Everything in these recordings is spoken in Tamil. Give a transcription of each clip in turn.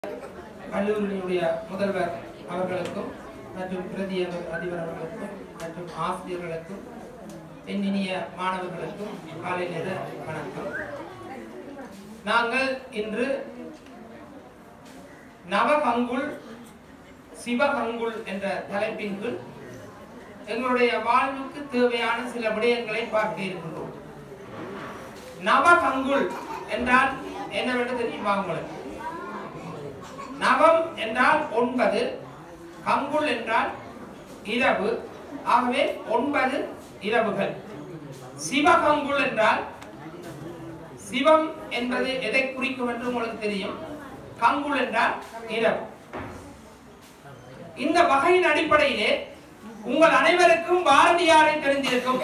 கல்லூரியினுடைய முதல்வர் அவர்களுக்கும் மற்றும் பிரதி அதிபர் அவர்களுக்கும் மற்றும் ஆசிரியர்களுக்கும் என் இனிய மாணவர்களுக்கும் காலை நேர வணக்கம் நாங்கள் இன்று நவகங்குல் சிவகங்குல் என்ற தலைப்பின் கீழ் எங்களுடைய வாழ்வுக்கு தேவையான சில விடயங்களை பார்க்க இருக்கின்றோம் நவகங்குல் என்றால் என்னவென்று தெரியுமா உங்களுக்கு நவம் என்றால் ஒன்பது கங்குல் என்றால் இரவு ஆகவே ஒன்பது இரவுகள் சிவகங்குல் என்றால் சிவம் என்பது எதை குறிக்கும் என்று உங்களுக்கு தெரியும் கங்குல் என்றால் இரவு இந்த வகையின் அடிப்படையிலே உங்கள் அனைவருக்கும் பாரதியாரை தெரிந்திருக்கும்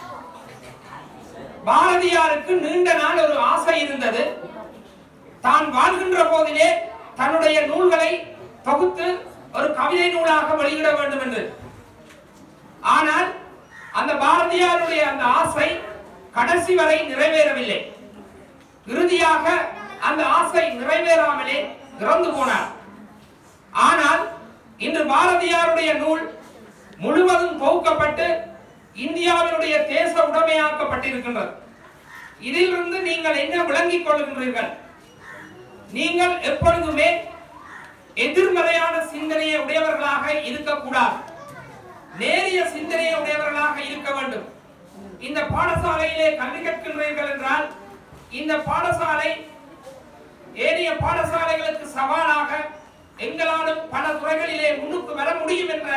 பாரதியாருக்கு நீண்ட நாள் ஒரு ஆசை இருந்தது தான் வாழ்கின்ற போதிலே தன்னுடைய நூல்களை தொகுத்து ஒரு கவிதை நூலாக வெளியிட வேண்டும் என்று ஆனால் அந்த பாரதியாருடைய அந்த ஆசை கடைசி வரை நிறைவேறவில்லை இறுதியாக அந்த ஆசை நிறைவேறாமலே இறந்து போனார் ஆனால் இன்று பாரதியாருடைய நூல் முழுவதும் தொகுக்கப்பட்டு இந்தியாவினுடைய தேச உடைமையாக்கப்பட்டிருக்கின்றது இதிலிருந்து நீங்கள் என்ன விளங்கிக் கொள்கின்றீர்கள் நீங்கள் எப்பொழுதுமே எதிர்மறையான சிந்தனையை உடையவர்களாக இருக்கக்கூடாது நேரிய சிந்தனையை உடையவர்களாக இருக்க வேண்டும் இந்த பாடசாலையிலே கல்வி கற்கின்றீர்கள் என்றால் இந்த பாடசாலை ஏனைய பாடசாலைகளுக்கு சவாலாக எங்களாலும் பல துறைகளிலே முன்னுக்கு வர முடியும் என்ற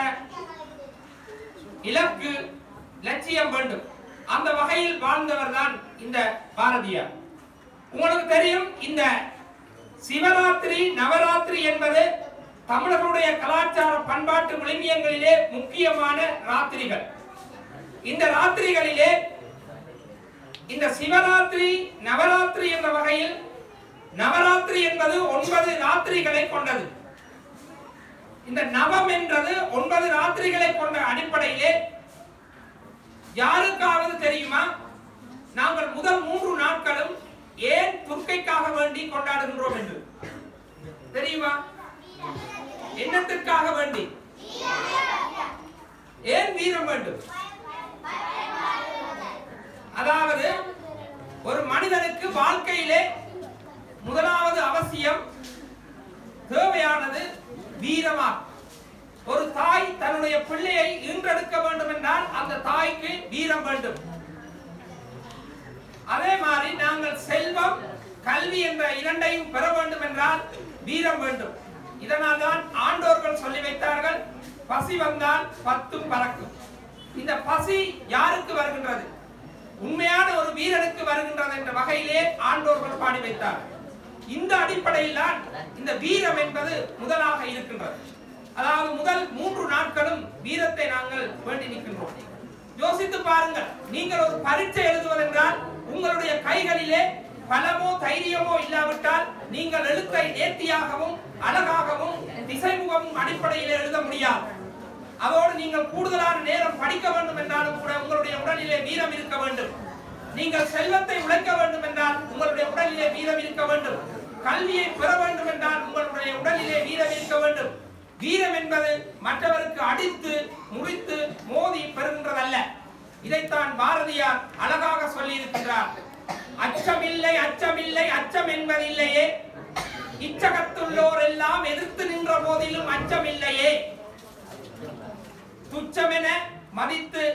இலக்கு லட்சியம் வேண்டும் அந்த வகையில் வாழ்ந்தவர் தான் இந்த பாரதியார் உங்களுக்கு தெரியும் இந்த சிவராத்திரி நவராத்திரி என்பது தமிழர்களுடைய கலாச்சார பண்பாட்டு விளிமியங்களிலே முக்கியமான ராத்திரிகள் இந்த ராத்திரிகளிலே இந்த சிவராத்திரி நவராத்திரி என்ற வகையில் நவராத்திரி என்பது ஒன்பது ராத்திரிகளை கொண்டது இந்த நவம் என்றது ஒன்பது ராத்திரிகளை கொண்ட அடிப்படையிலே யாருக்காவது தெரியுமா நாங்கள் முதல் மூன்று நாட்களும் ஏன் துர்க்கைக்காக வேண்டி கொண்டாடுகின்றோம் என்று தெரியுமா என்னத்திற்காக வேண்டி ஏன் வீரம் வேண்டும் அதாவது ஒரு மனிதனுக்கு வாழ்க்கையிலே முதலாவது அவசியம் தேவையானது வீரமா ஒரு தாய் தன்னுடைய பிள்ளையை ஈன்றெடுக்க வேண்டும் என்றால் அந்த தாய்க்கு வீரம் வேண்டும் அதே மாதிரி நாங்கள் செல்வம் கல்வி என்ற இரண்டையும் பெற வேண்டும் என்றால் வீரம் வேண்டும் இதனால் தான் ஆண்டோர்கள் சொல்லி வைத்தார்கள் பசி வந்தால் பத்தும் பறக்கும் இந்த பசி யாருக்கு வருகின்றது உண்மையான ஒரு வீரனுக்கு வருகின்றது என்ற வகையிலே ஆண்டோர்கள் பாடி வைத்தார் இந்த அடிப்படையில் தான் இந்த வீரம் என்பது முதலாக இருக்கின்றது அதாவது முதல் மூன்று நாட்களும் வீரத்தை நாங்கள் வேண்டி நிற்கின்றோம் யோசித்து பாருங்கள் நீங்கள் ஒரு பரீட்சை எழுதுவதென்றால் உங்களுடைய கைகளிலே பலமோ தைரியமோ இல்லாவிட்டால் நீங்கள் எழுத்தை நேர்த்தியாகவும் அழகாகவும் திசைமுகமும் அடிப்படையில் எழுத முடியாது அதோடு நீங்கள் கூடுதலான நேரம் படிக்க வேண்டும் என்றாலும் கூட உங்களுடைய உடலிலே வீரம் இருக்க வேண்டும் நீங்கள் செல்வத்தை உழைக்க வேண்டும் என்றால் உங்களுடைய உடலிலே வீரம் இருக்க வேண்டும் கல்வியை பெற வேண்டும் என்றால் உங்களுடைய உடலிலே வீரம் இருக்க வேண்டும் வீரம் என்பது மற்றவருக்கு அடித்து முறித்து மோதி பெறுகின்றதல்ல இதைத்தான் பாரதியார் அழகாக சொல்லி இருக்கின்றார் அச்சமில்லை அச்சமில்லை அச்சம் என்பதில்லையே இச்சகத்துள்ளோர் எல்லாம் எதிர்த்து நின்ற போதிலும் அச்சமில்லையே துச்சமென மதித்து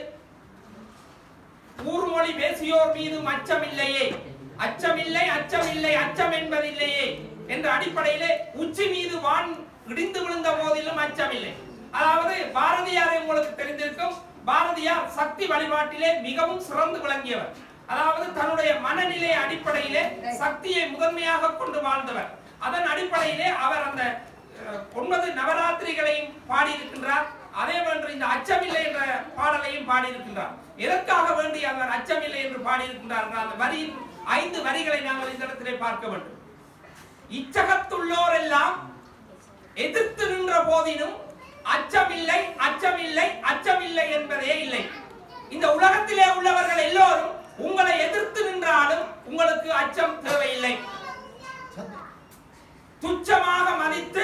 ஊர்மொழி பேசியோர் மீதும் அச்சமில்லையே அச்சமில்லை அச்சமில்லை அச்சம் என்பதில்லையே என்ற அடிப்படையிலே உச்சி மீது வான் இடிந்து விழுந்த போதிலும் அச்சமில்லை அதாவது பாரதியாரை உங்களுக்கு தெரிந்திருக்கும் பாரதியார் சக்தி வழிபாட்டிலே மிகவும் சிறந்து விளங்கியவர் அதாவது தன்னுடைய மனநிலை அடிப்படையிலே சக்தியை முதன்மையாக கொண்டு வாழ்ந்தவர் அதன் அடிப்படையிலே அவர் அந்த அஹ், ஒன்பது நவராத்திரிகளையும் பாடியிருக்கின்றார் அதே போன்று இந்த அச்சமில்லை என்ற பாடலையும் பாடியிருக்கின்றார் எதற்காக வேண்டி அவர் அச்சமில்லை என்று பாடியிருக்கின்றார் என்றால் அந்த வரியின் ஐந்து வரிகளை நாங்கள் இந்த இடத்திலே பார்க்க வேண்டும் இச்சகத்துள்ளோர் எல்லாம் எதிர்த்து நின்ற போதிலும் அச்சமில்லை அச்சமில்லை அச்சமில்லை என்பதே இல்லை இந்த உலகத்திலே உள்ளவர்கள் எல்லோரும் உங்களை எதிர்த்து நின்றாலும் உங்களுக்கு அச்சம் தேவையில்லை துச்சமாக மதித்து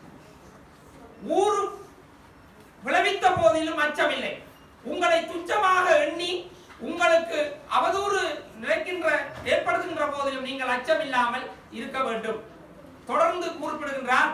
ஊரு விளைவித்த போதிலும் அச்சமில்லை உங்களை துச்சமாக எண்ணி உங்களுக்கு அவதூறு நினைக்கின்ற ஏற்படுத்துகின்ற போதிலும் நீங்கள் அச்சமில்லாமல் இருக்க வேண்டும் தொடர்ந்து குறிப்பிடுகின்றார்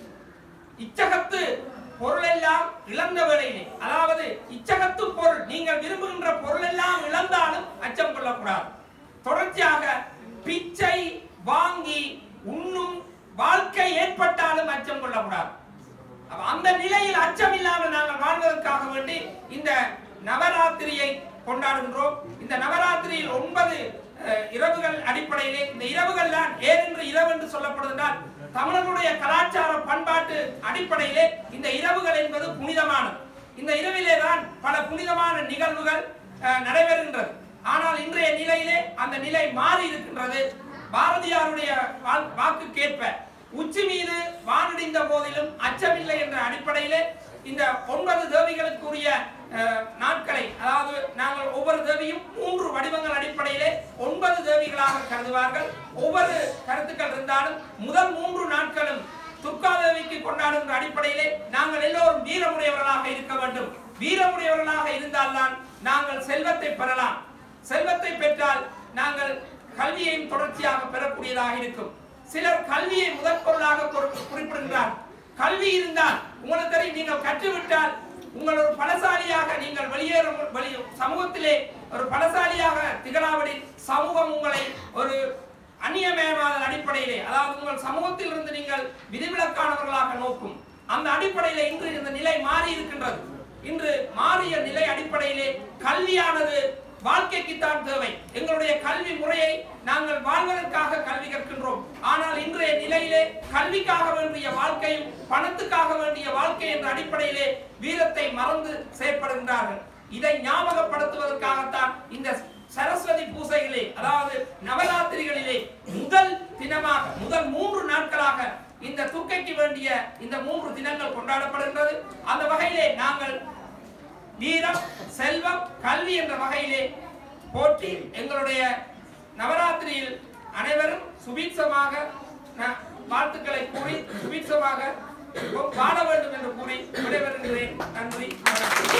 இச்சகத்து பொருளெல்லாம் இழந்த வேளையிலே அதாவது இச்சகத்து பொருள் நீங்கள் விரும்புகின்ற பொருளெல்லாம் இழந்தாலும் அச்சம் கொள்ளக்கூடாது தொடர்ச்சியாக பிச்சை வாங்கி உண்ணும் வாழ்க்கை ஏற்பட்டாலும் அச்சம் கொள்ளக்கூடாது அப்ப அந்த நிலையில் அச்சம் இல்லாமல் நாங்கள் வாழ்வதற்காக வேண்டி இந்த நவராத்திரியை கொண்டாடுகின்றோம் இந்த நவராத்திரியில் ஒன்பது அஹ், இரவுகள் அடிப்படையிலே இந்த இரவுகள் தான் ஏனென்று இரவு என்று சொல்லப்படுவதால் தமிழர்களுடைய கலாச்சார பண்பாட்டு அடிப்படையிலே இந்த இரவுகள் என்பது புனிதமானது இந்த இரவிலே தான் பல புனிதமான நிகழ்வுகள் அஹ், நடைபெறுகின்றது ஆனால் இன்றைய நிலையிலே அந்த நிலை மாறி இருக்கின்றது பாரதியாருடைய வா- வாக்குக்கேற்ப உச்சி மீது வானடிந்த போதிலும் அச்சமில்லை என்ற அடிப்படையிலே இந்த ஒன்பது தேவிகளுக்குரிய அஹ், நாட்களை அதாவது நாங்கள் ஒவ்வொரு தேவியும் மூன்று வடிவங்கள் அடிப்படையிலே ஒன்பது தேவிகளாக கருதுவார்கள் ஒவ்வொரு கருத்துக்கள் இருந்தாலும் முதல் மூன்று நாட்களும் துர்காதேவிக்கு கொண்டாடுகின்ற அடிப்படையிலே நாங்கள் எல்லோரும் வீரமுடையவர்களாக இருக்க வேண்டும் வீரமுடையவர்களாக இருந்தால்தான் நாங்கள் செல்வத்தை பெறலாம் செல்வத்தை பெற்றால் நாங்கள் கல்வியையும் தொடர்ச்சியாக பெறக்கூடியதாக இருக்கும் சிலர் கல்வியை முதற் பொருளாக குறி- குறிப்பிடுகிறார் கல்வி இருந்தால் உங்களுக்கு தெரியும் நீங்கள் கற்றுவிட்டால் உங்கள் ஒரு பலசாலியாக நீங்கள் வெளியேறும் வெளி சமூகத்திலே ஒரு பலசாலியாக திகழாவிடில் சமூகம் உங்களை ஒரு அந்நியமயமான அடிப்படையிலே அதாவது உங்கள் சமூகத்தில் இருந்து நீங்கள் விதிவிலக்கானவர்களாக நோக்கும் அந்த அடிப்படையிலே இன்று இந்த நிலை மாறி இருக்கின்றது இன்று மாறிய நிலை அடிப்படையிலே கல்வியானது வாழ்க்கைக்குத்தான் தேவை எங்களுடைய கல்வி முறையை நாங்கள் வாழ்வதற்காக கல்வி கற்கின்றோம் ஆனால் இன்றைய நிலையிலே கல்விக்காக வேண்டிய வாழ்க்கையும் பணத்துக்காக வேண்டிய வாழ்க்கை என்ற அடிப்படையிலே வீரத்தை மறந்து செயற்படுகின்றார்கள் இதை ஞாபகப்படுத்துவதற்காகத்தான் இந்த சரஸ்வதி பூசைகளே அதாவது நவராத்திரிகளிலே முதல் தினமாக முதல் மூன்று நாட்களாக இந்த துர்க்கைக்கு வேண்டிய இந்த மூன்று தினங்கள் கொண்டாடப்படுகின்றது அந்த வகையிலே நாங்கள் வீரம் செல்வம் கல்வி என்ற வகையிலே போற்றி எங்களுடைய நவராத்திரியில் அனைவரும் சுபீட்சமாக ந- வாழ்த்துக்களை கூறி சுபீட்சமாக வாழ வேண்டும் என்று கூறி விடைபெறுகிறேன் நன்றி வணக்கம்